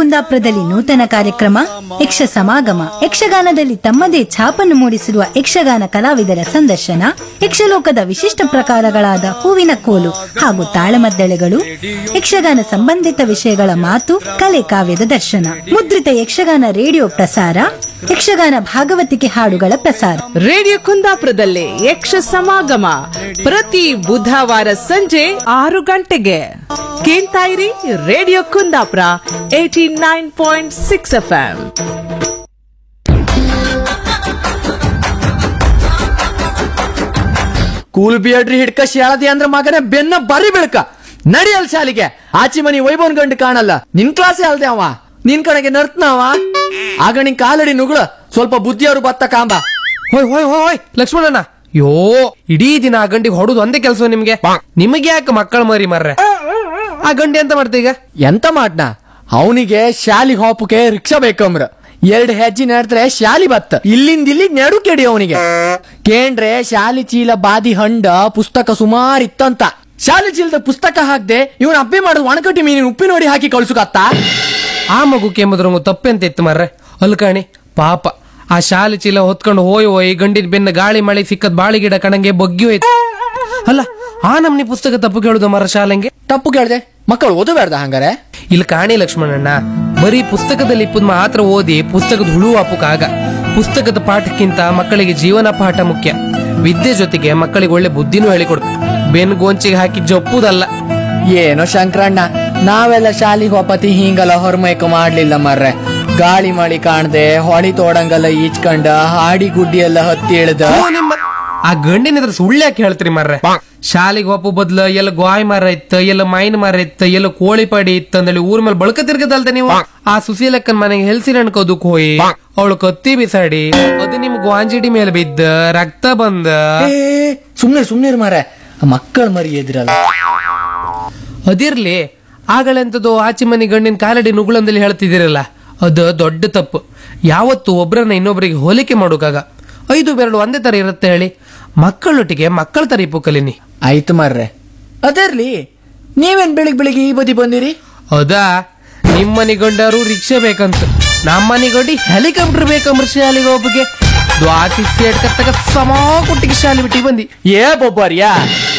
ಕುಂದಾಪುರದಲ್ಲಿ ನೂತನ ಕಾರ್ಯಕ್ರಮ ಯಕ್ಷ ಸಮಾಗಮ ಯಕ್ಷಗಾನದಲ್ಲಿ ತಮ್ಮದೇ ಛಾಪನ್ನು ಮೂಡಿಸಿರುವ ಯಕ್ಷಗಾನ ಕಲಾವಿದರ ಸಂದರ್ಶನ ಯಕ್ಷಲೋಕದ ವಿಶಿಷ್ಟ ಪ್ರಕಾರಗಳಾದ ಹೂವಿನ ಕೋಲು ಹಾಗೂ ತಾಳಮದ್ದಳೆಗಳು ಯಕ್ಷಗಾನ ಸಂಬಂಧಿತ ವಿಷಯಗಳ ಮಾತು ಕಲೆ ಕಾವ್ಯದ ದರ್ಶನ ಮುದ್ರಿತ ಯಕ್ಷಗಾನ ರೇಡಿಯೋ ಪ್ರಸಾರ ಯಕ್ಷಗಾನ ಭಾಗವತಿಕೆ ಹಾಡುಗಳ ಪ್ರಸಾರ ರೇಡಿಯೋ ಕುಂದಾಪುರದಲ್ಲಿ ಯಕ್ಷ ಸಮಾಗಮ ಪ್ರತಿ ಬುಧವಾರ ಸಂಜೆ ಆರು ಗಂಟೆಗೆ ಕೇಳ್ತಾ ಇರಿ radio Kundapura eighty nine point six F ಕೂಲ್ ಬಿಯಡ್ರಿ ಹಿಡ್ಕ ಶಾಳದಿ ಅಂದ್ರ ಮಗನೇ ಬೆನ್ನ ಬರಿ ಬೆಳಕ ನಡಿಯಲ್ ಶಾಲಿಗೆ ಆಚಿ ಮನಿ ವೈಭವನ್ ಗಂಡು ಕಾಣಲ್ಲ ನಿನ್ ಕ್ಲಾಸೇ ಅಲ್ದೆ ಅವ ನಿನ್ ಕಡೆಗೆ ನರ್ತನವ ಆಗ ನಿನ್ ಕಾಲಡಿ ನುಗುಳ ಸ್ವಲ್ಪ ಬುದ್ಧಿಯವರು ಬತ್ತ ಕಾಂಬ ಹೋಯ್ ಹೋಯ್ ಹೋಯ್ ಹೋಯ್ ಲಕ್ಷ್ಮಣಣ್ಣ ಯೋ ಇಡೀ ದಿನ ಆ ಗಂಡಿಗೆ ಹೊಡುದು ಒಂದೇ ಕೆಲಸ ನಿಮ್ಗೆ ನಿಮಗೆ ಯಾಕೆ ಮಕ್ಕಳ ಮರಿ ಮರ್ರೆ ಆ ಗಂಡಿ ಎಂತ ಮಾಡ್ತಾ ಈಗ ಎಂತ ಮಾಡ್ನ ಅವನಿಗೆ ಶಾಲಿಗೆ ಹೋಪಕ್ಕೆ ರಿಕ್ಷಾ ಬೇಕಂಬ್ರ ಎರಡ್ ಹೆಜ್ಜೆ ನಡೆದ್ರೆ ಶಾಲಿ ಬತ್ತ ಇಲ್ಲಿಂದ ಇಲ್ಲಿ ನಡು ಕೆಡಿ ಅವನಿಗೆ ಕೇಂಡ್ರೆ ಶಾಲಿ ಚೀಲ ಬಾದಿ ಹಂಡ ಪುಸ್ತಕ ಸುಮಾರ್ ಇತ್ತಂತ ಶಾಲಿ ಚೀಲದ ಪುಸ್ತಕ ಹಾಕ್ದೆ ಇವನ್ ಅಬ್ಬೆ ಮಾಡುದು ಒಣಕಟ್ಟಿ ಮೀನಿನ ಉಪ್ಪಿನ ಹೊಡಿ ಹಾಕಿ ಕಳ್ಸುಕತ್ತ ಆ ಮಗು ಕೆಮ್ಮದ್ರಂಗು ತಪ್ಪೆಂತ ಇತ್ತು ಮರ್ರೆ ಅಲ್ಕಾಣಿ ಪಾಪ ಆ ಶಾಲೆ ಚೀಲ ಹೊತ್ಕೊಂಡು ಹೋಯ್ ಹೋಯ್ ಗಂಡಿನ ಬೆನ್ನ ಗಾಳಿ ಮಳೆ ಸಿಕ್ಕದ್ ಬಾಳಿ ಗಿಡ ಕಣಂಗೆ ಬಗ್ಗಿ ಹೋಯ್ತು ಅಲ್ಲ ಆ ನಮ್ನಿ ಪುಸ್ತಕ ತಪ್ಪು ಕೇಳುದು ಮರ ಶಾಲೆಂಗೆ ತಪ್ಪು ಕೇಳ್ದೆ ಮಕ್ಕಳು ಓದಬೇಡ್ದ ಹಂಗಾರೆ ಇಲ್ಲಿ ಕಾಣಿ ಲಕ್ಷ್ಮಣಣ್ಣ ಬರೀ ಪುಸ್ತಕದಲ್ಲಿ ಇಪ್ಪದ್ ಮಾತ್ರ ಓದಿ ಪುಸ್ತಕದ ಹುಳು ಆಗ ಪುಸ್ತಕದ ಪಾಠಕ್ಕಿಂತ ಮಕ್ಕಳಿಗೆ ಜೀವನ ಪಾಠ ಮುಖ್ಯ ವಿದ್ಯೆ ಜೊತೆಗೆ ಮಕ್ಕಳಿಗೆ ಒಳ್ಳೆ ಬುದ್ಧಿನೂ ಹೇಳಿಕೊಡು ಬೆನ್ ಗೋಂಚಿಗೆ ಹಾಕಿ ಜಪ್ಪುದಲ್ಲ ಏನೋ ಶಂಕರಣ್ಣ ನಾವೆಲ್ಲ ಶಾಲಿಗೆ ಹೋಪತಿ ಹಿಂಗಲ್ಲ ಹೊರಮೈಕ ಮಾಡ್ಲಿಲ್ಲ ಮರ್ರೆ ಗಾಳಿ ಮಳಿ ಕಾಣ್ದೆ ಹೊಳಿ ತೋಡಂಗಲ್ಲ ಈಚ್ಕಂಡ ಹಾಡಿ ಗುಡ್ಡಿ ಎಲ್ಲ ಹತ್ತಿ ಇಳ್ದ ಓ ನಿಮ್ಮ ಆ ಗಂಡಿನ ಹತ್ರ ಸುಳ್ಳು ಯಾಕೆ ಹೇಳ್ತೀರಿ ಮರ್ರೆ ಶಾಲೆಗೆ ಒಪ್ಪು ಬದ್ಲ ಎಲ್ಲ ಗೋಯ್ ಮರ ಇತ್ತ ಎಲ್ಲ ಮೈನ್ ಮರ ಇತ್ತ ಎಲ್ಲ ಕೋಳಿ ಪಡಿ ಇತ್ತ ಅಂದೇಳಿ ಊರ್ ಮೇಲೆ ಬಳಕ ತಿರ್ಗದಲ್ದ ನೀವು ಆ ಸುಶೀಲಕ್ಕನ್ ಮನೆಗೆ ಹೆಲ್ಸಿನ ಅನ್ಕೋದಕ್ ಹೋಯಿ ಅವಳು ಕತ್ತಿ ಬಿಸಾಡಿ ಅದು ನಿಮ್ ಗ್ವಾಂಜಿಡಿ ಮೇಲೆ ಬಿದ್ದ ರಕ್ತ ಬಂದ ಏ ಸುಮ್ನೆ ಸುಮ್ನೆ ಮರೆ ಮಕ್ಕಳ ಮರಿ ಎದ್ರಲ್ಲ ಅದಿರ್ಲಿ ಆಗಳೆಂತದ್ದು ಆಚೆ ಮನೆ ಗಂಡಿನ ಕಾಲಡಿ ನುಗುಳಂದಲ್ಲಿ ಹೇಳ್ತಿದ್ದೀರಲ್ಲ ಅದು ದೊಡ್ಡ ತಪ್ಪು ಯಾವತ್ತು ಒಬ್ರನ್ನ ಇನ್ನೊಬ್ಬರಿಗೆ ಹೋಲಿಕೆ ಮಾಡೋಕಾಗ ಐದು ಬೆರಳು ಒಂದೇ ತರ ಇರುತ್ತೆ ಹೇಳಿ ಮಕ್ಕಳೊಟ್ಟಿಗೆ ಮಕ್ಕಳ ತರ ಇಪ್ಪು ಕಲೀನಿ ಆಯ್ತು ಮರ್ರೆ ಅದಿರ್ಲಿ ನೀವೇನ್ ಬೆಳಿಗ್ ಬೆಳಿಗ್ಗೆ ಈ ಬದಿ ಬಂದಿರಿ ಹೌದಾ ನಿಮ್ಮನೆ ಗಂಡರು ರಿಕ್ಷಾ ಬೇಕಂತ ನಮ್ಮನೆ ಗಂಡಿ ಹೆಲಿಕಾಪ್ಟರ್ ಬೇಕಂಬ್ರ ಶಾಲೆಗೆ ಒಬ್ಬಗೆ ದ್ವಾಸಿ ಸೇಡ್ ಕತ್ತಕ ಸಮ ಕೊಟ್ಟಿಗೆ ಶಾಲೆ ಬಿಟ್ಟು ಬಂದಿ ಏ ಬೊಬ್ಬರ್ಯಾ